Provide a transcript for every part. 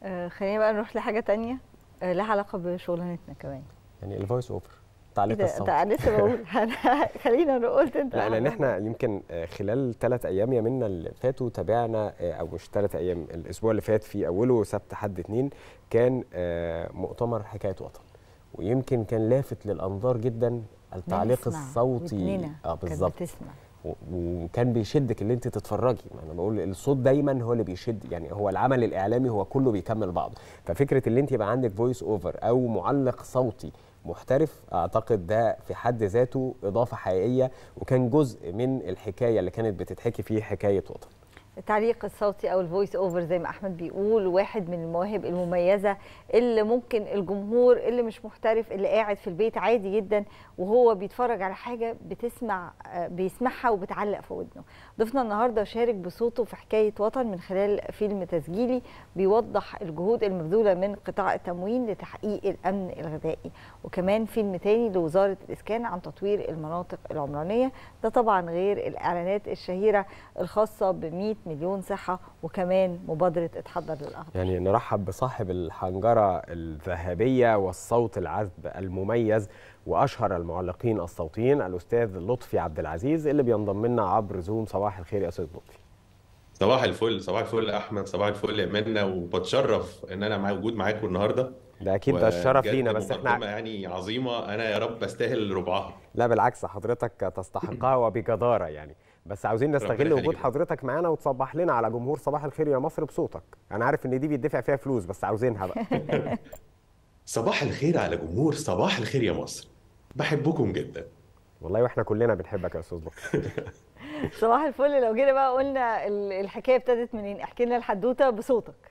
آه خلينا بقى نروح لحاجه تانية آه لها علاقه بشغلانتنا كمان يعني الفويس اوفر ايه تعليق ده الصوت ده لسه بقول خلينا أنا قلت انت لا لان احنا يمكن آه، خلال ثلاث ايام يمنا اللي فاتوا تابعنا آه، او مش ثلاث ايام الاسبوع اللي فات في اوله سبت حد اتنين كان آه، مؤتمر حكايه وطن ويمكن كان لافت للانظار جدا التعليق نسمع الصوتي ودننا اه كانت بالظبط بتسمع و- وكان بيشدك اللي انت تتفرجي ما انا بقول الصوت دايما هو اللي بيشد يعني هو العمل الاعلامي هو كله بيكمل بعضه ففكره اللي انت يبقى عندك فويس اوفر او معلق صوتي محترف اعتقد ده في حد ذاته اضافه حقيقيه وكان جزء من الحكايه اللي كانت بتتحكي فيه حكايه وطن التعليق الصوتي او الفويس اوفر زي ما احمد بيقول واحد من المواهب المميزه اللي ممكن الجمهور اللي مش محترف اللي قاعد في البيت عادي جدا وهو بيتفرج على حاجه بتسمع آه، بيسمعها وبتعلق في ودنه ضيفنا النهارده شارك بصوته في حكايه وطن من خلال فيلم تسجيلي بيوضح الجهود المبذوله من قطاع التموين لتحقيق الامن الغذائي وكمان فيلم تاني لوزاره الاسكان عن تطوير المناطق العمرانيه ده طبعا غير الاعلانات الشهيره الخاصه ب 100 مليون صحه وكمان مبادره اتحضر للاخضر يعني نرحب بصاحب الحنجره الذهبيه والصوت العذب المميز واشهر المعلقين الصوتيين الاستاذ لطفي عبد العزيز اللي بينضم لنا عبر زوم صباح الخير يا استاذ لطفي صباح الفل صباح الفل يا احمد صباح الفل يا منى وبتشرف ان انا موجود معاكم النهارده ده اكيد ده الشرف وبجد لينا بس مقدمه احنا يعني عظيمه انا يا رب استاهل ربعها لا بالعكس حضرتك تستحقها وبجدارة يعني بس عاوزين ربنا نستغل يخليك. وجود حضرتك معانا وتصبح لنا على جمهور صباح الخير يا مصر بصوتك انا عارف ان دي بيدفع فيها فلوس بس عاوزينها بقى صباح الخير على جمهور صباح الخير يا مصر بحبكم جدا والله واحنا كلنا بنحبك يا استاذ لطفي صباح الفل لو جينا بقى قلنا ال- الحكايه ابتدت منين احكي لنا الحدوته بصوتك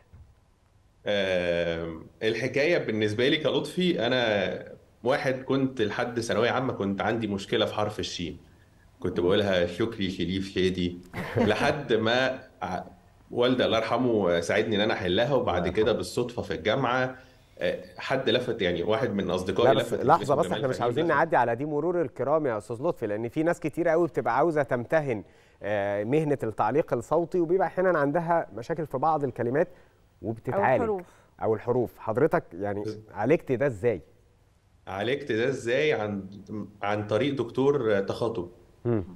آم، الحكايه بالنسبه لي كلطفي انا واحد كنت لحد ثانويه عامه كنت عندي مشكله في حرف الشين كنت بقولها شكري شريف شادي لحد ما ع- والدي الله يرحمه ساعدني ان انا احلها وبعد كده بالصدفه في الجامعه آه، حد لفت يعني واحد من اصدقائي لا بس لفت لحظة اسمه بس جمال احنا مش فهيم عاوزين لفت نعدي على دي مرور الكرام يا استاذ لطفي لان في ناس كتير قوي بتبقى عاوزة تمتهن آه، مهنة التعليق الصوتي وبيبقى احيانا عندها مشاكل في بعض الكلمات وبتتعالج الحروف. او الحروف حضرتك يعني عالجت ده ازاي عالجت ده ازاي عن عن طريق دكتور تخاطب مم.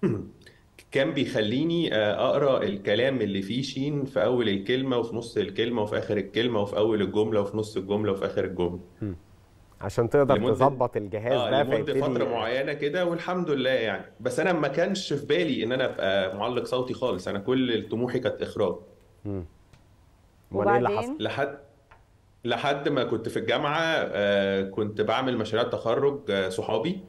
كان بيخليني آه، اقرا الكلام اللي فيه شين في اول الكلمه وفي نص الكلمه وفي اخر الكلمه وفي اول الجمله وفي نص الجمله وفي اخر الجمله عشان تقدر لمدة- تظبط الجهاز اه ده لمده فيبتدي فتره معينه كده والحمد لله يعني بس انا ما كانش في بالي ان انا ابقى معلق صوتي خالص انا كل طموحي كانت اخراج امال ايه اللي حصل وبعدين لحد لحد ما كنت في الجامعة آه، كنت بعمل مشاريع تخرج آه، صحابي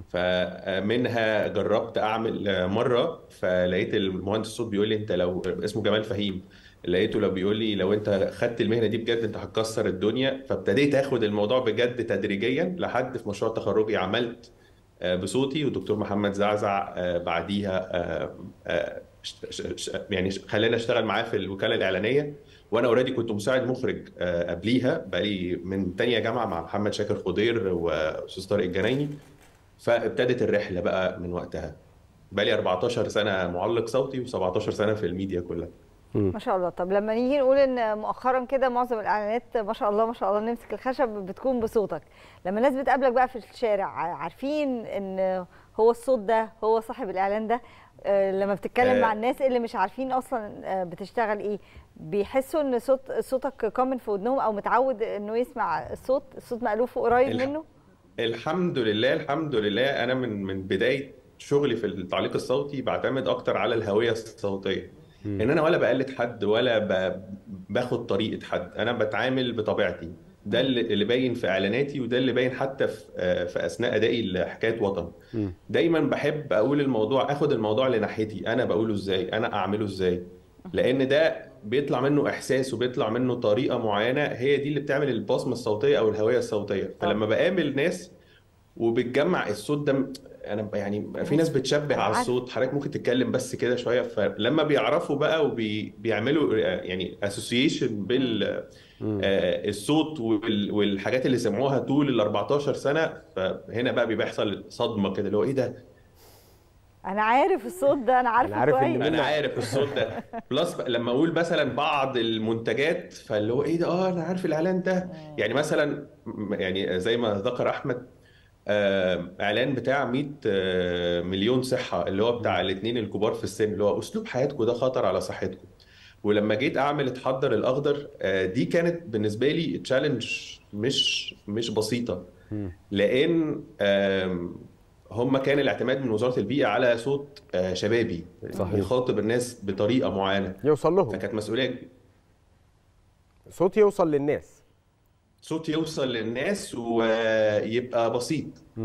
فمنها جربت أعمل آه، مرة فلقيت المهندس الصوت بيقول لي أنت لو اسمه جمال فهيم لقيته لو بيقول لي لو أنت خدت المهنة دي بجد أنت هتكسر الدنيا فابتديت آخد الموضوع بجد تدريجيا لحد في مشروع تخرجي عملت آه، بصوتي والدكتور محمد زعزع آه، بعديها آه، آه، ش- ش- ش- يعني خلاني اشتغل معاه في الوكاله الاعلانيه وانا اوريدي كنت مساعد مخرج آه، قبليها بقالي من تانية جامعه مع محمد شاكر خضير واستاذ طارق الجنايني فابتدت الرحله بقى من وقتها بقالي 14 سنه معلق صوتي و17 سنه في الميديا كلها ما شاء الله طب لما نيجي نقول ان مؤخرا كده معظم الاعلانات ما شاء الله ما شاء الله نمسك الخشب بتكون بصوتك لما الناس بتقابلك بقى في الشارع عارفين ان هو الصوت ده هو صاحب الاعلان ده آه، لما بتتكلم آه. مع الناس اللي مش عارفين اصلا آه، بتشتغل ايه بيحسوا ان صوت صوتك كومن في ودنهم او متعود انه يسمع الصوت الصوت مألوف وقريب الح- منه الحمد لله الحمد لله انا من من بدايه شغلي في التعليق الصوتي بعتمد اكتر على الهويه الصوتيه ان انا ولا بقلد حد ولا ب- باخد طريقه حد انا بتعامل بطبيعتي ده اللي اللي باين في اعلاناتي وده اللي باين حتى في آه، في اثناء ادائي لحكايه وطن مم. دايما بحب اقول الموضوع اخد الموضوع لناحيتي انا بقوله ازاي انا اعمله ازاي لان ده بيطلع منه احساس وبيطلع منه طريقه معينه هي دي اللي بتعمل البصمه الصوتيه او الهويه الصوتيه فلما بقابل ناس وبتجمع الصوت ده انا ب- يعني في ناس بتشبه على عارف. الصوت حضرتك ممكن تتكلم بس كده شويه فلما بيعرفوا بقى وبيعملوا يعني اسوسيشن بال مم. آه، الصوت وال- والحاجات اللي سمعوها طول ال 14 سنه فهنا بقى بيحصل صدمه كده اللي هو ايه ده انا عارف الصوت ده انا عارفه أنا عارف إن كويس من- انا عارف الصوت ده بلس بقى لما اقول مثلا بعض المنتجات فاللي هو ايه ده اه انا عارف الاعلان ده يعني مثلا م- يعني زي ما ذكر احمد آه، اعلان بتاع 100 آه، مليون صحه اللي هو بتاع الاثنين الكبار في السن اللي هو اسلوب حياتكم ده خطر على صحتكم ولما جيت اعمل اتحضر الاخضر آه، دي كانت بالنسبه لي تشالنج مش مش بسيطه لان آم، هم كان الاعتماد من وزاره البيئه على صوت آه، شبابي صحيح. يخاطب الناس بطريقه معينه يوصل لهم فكانت مسؤوليه صوت يوصل للناس صوت يوصل للناس ويبقى بسيط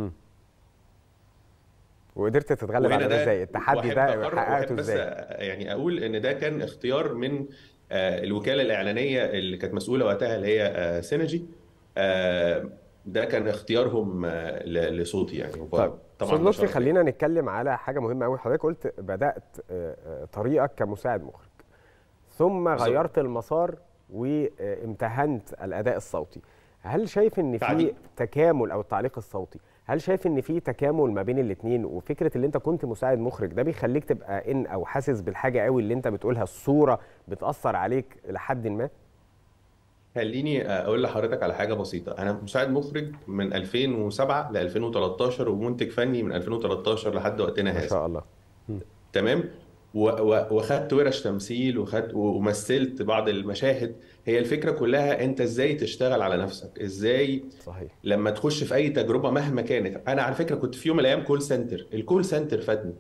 وقدرت تتغلب وهنا على ده ده ازاي التحدي واحب ده أقرر- حققته واحب بس ازاي يعني اقول ان ده كان اختيار من آه، الوكاله الاعلانيه اللي كانت مسؤوله وقتها اللي هي آه، سينرجي آه، ده كان اختيارهم آه، ل- لصوتي يعني طيب استاذ ده لطفي شرف خلينا نتكلم على حاجه مهمه قوي حضرتك قلت بدات آه، آه، طريقك كمساعد مخرج ثم بالظبط. غيرت المسار وامتهنت الاداء الصوتي هل شايف ان في تعديل. تكامل او التعليق الصوتي هل شايف ان في تكامل ما بين الاثنين وفكره اللي انت كنت مساعد مخرج ده بيخليك تبقى ان او حاسس بالحاجه قوي اللي انت بتقولها الصوره بتاثر عليك لحد ما خليني اقول لحضرتك على حاجه بسيطه انا مساعد مخرج من 2007 ل 2013 ومنتج فني من 2013 لحد وقتنا ما هذا شاء الله تمام و- و- وخدت ورش تمثيل وخدت ومثلت بعض المشاهد هي الفكره كلها انت ازاي تشتغل على نفسك ازاي صحيح لما تخش في اي تجربه مهما كانت انا على فكره كنت في يوم من الايام كول سنتر الكول سنتر فادني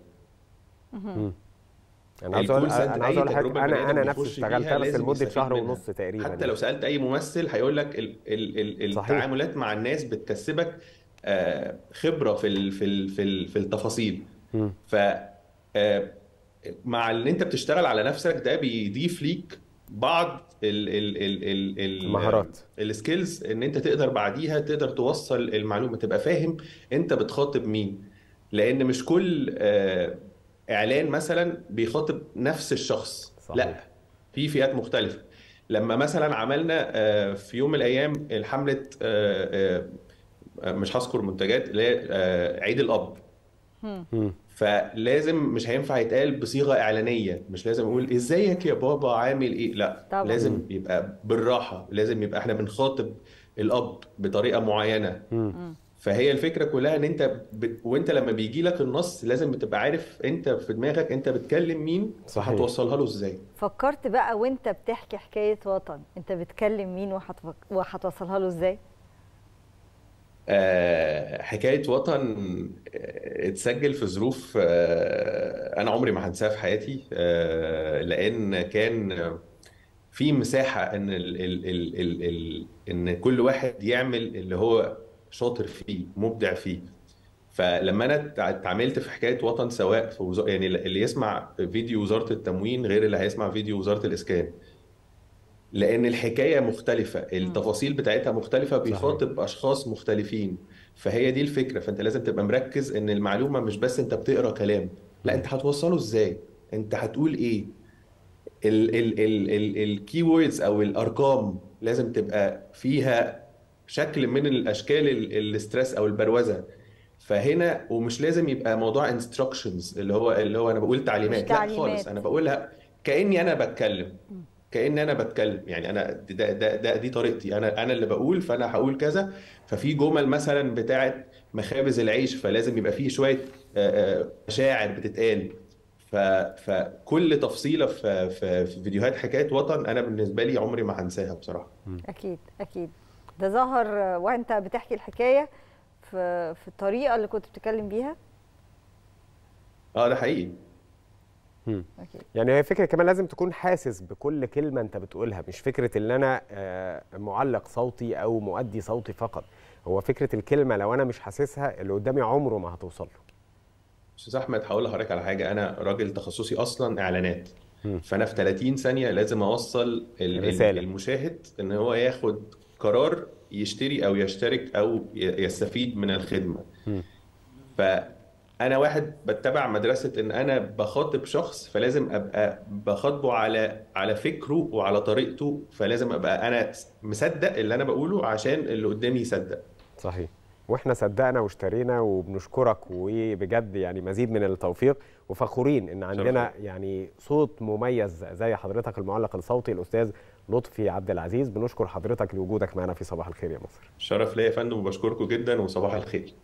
انا عاوز اقول الكول سنتر انا عاوز اي اقول لحضرتك تجربه البني انا ادم انا نفسي بيخش فيها اشتغلتها بس لازم لمده يستفيد شهر منها. ونص تقريبا حتى لو سالت اي ممثل هيقول لك ال ال ال صحيح. التعاملات مع الناس بتكسبك آه، خبره في ال في ال في ال في التفاصيل مم. ف آه، مع ان انت بتشتغل على نفسك ده بيضيف ليك بعض ال ال ال ال ال المهارات. السكيلز ان انت تقدر بعديها تقدر توصل المعلومه تبقى فاهم انت بتخاطب مين لان مش كل آه، اعلان مثلا بيخاطب نفس الشخص صحيح. لا في فئات مختلفه لما مثلا عملنا آه، في يوم من الايام الحمله آه، آه، مش هذكر منتجات اللي هي آه، عيد الاب مم. فلازم مش هينفع يتقال بصيغه اعلانيه مش لازم اقول ازيك يا بابا عامل ايه لا طبعا. لازم يبقى بالراحه لازم يبقى احنا بنخاطب الاب بطريقه معينه مم. فهي الفكره كلها ان انت ب... وانت لما بيجي لك النص لازم بتبقى عارف انت في دماغك انت بتكلم مين صحيح. هتوصلها له ازاي فكرت بقى وانت بتحكي حكايه وطن انت بتكلم مين وهتفك- وهتوصلها له ازاي آه، حكاية وطن آه، اتسجل في ظروف آه، أنا عمري ما هنساها في حياتي آه، لأن كان آه، في مساحة إن ال ال ال ال ال إن كل واحد يعمل اللي هو شاطر فيه مبدع فيه فلما أنا اتع- اتعاملت في حكاية وطن سواء في وزارة يعني اللي يسمع فيديو وزارة التموين غير اللي هيسمع فيديو وزارة الإسكان لان الحكايه مختلفه التفاصيل بتاعتها مختلفه بيخاطب اشخاص مختلفين فهي دي الفكره فانت لازم تبقى مركز ان المعلومه مش بس انت بتقرا كلام لا انت هتوصله ازاي انت هتقول ايه الكي ووردز او الارقام لازم تبقى فيها شكل من الاشكال ال- الاسترس او البروزه فهنا ومش لازم يبقى موضوع انستراكشنز اللي هو اللي هو انا بقول تعليمات لا تعليمات. خالص انا بقولها كاني انا بتكلم كأن انا بتكلم يعني انا ده ده ده دي طريقتي انا انا اللي بقول فانا هقول كذا ففي جمل مثلا بتاعت مخابز العيش فلازم يبقى فيه شويه آه، آه، مشاعر بتتقال ف فكل تفصيله في في في فيديوهات حكايه وطن انا بالنسبه لي عمري ما هنساها بصراحه اكيد اكيد ده ظهر آه، وانت بتحكي الحكايه في في الطريقه اللي كنت بتتكلم بيها اه ده حقيقي اكيد يعني هي فكره كمان لازم تكون حاسس بكل كلمه انت بتقولها مش فكره ان انا آه، معلق صوتي او مؤدي صوتي فقط هو فكره الكلمه لو انا مش حاسسها اللي قدامي عمره ما هتوصل له استاذ احمد هقول لحضرتك على حاجه انا راجل تخصصي اصلا اعلانات مم. فانا في 30 ثانيه لازم اوصل ال- ال- رسالة. المشاهد ان هو ياخد قرار يشتري او يشترك او ي- يستفيد من الخدمه مم. فانا واحد بتبع مدرسه ان انا بخاطب شخص فلازم ابقى بخاطبه على على فكره وعلى طريقته فلازم ابقى انا مصدق اللي انا بقوله عشان اللي قدامي يصدق صحيح واحنا صدقنا واشترينا وبنشكرك وبجد يعني مزيد من التوفيق وفخورين ان عندنا يعني صوت مميز زي حضرتك المعلق الصوتي الاستاذ لطفي عبد العزيز بنشكر حضرتك لوجودك معنا في صباح الخير يا مصر شرف ليا يا فندم وبشكركم جدا وصباح الخير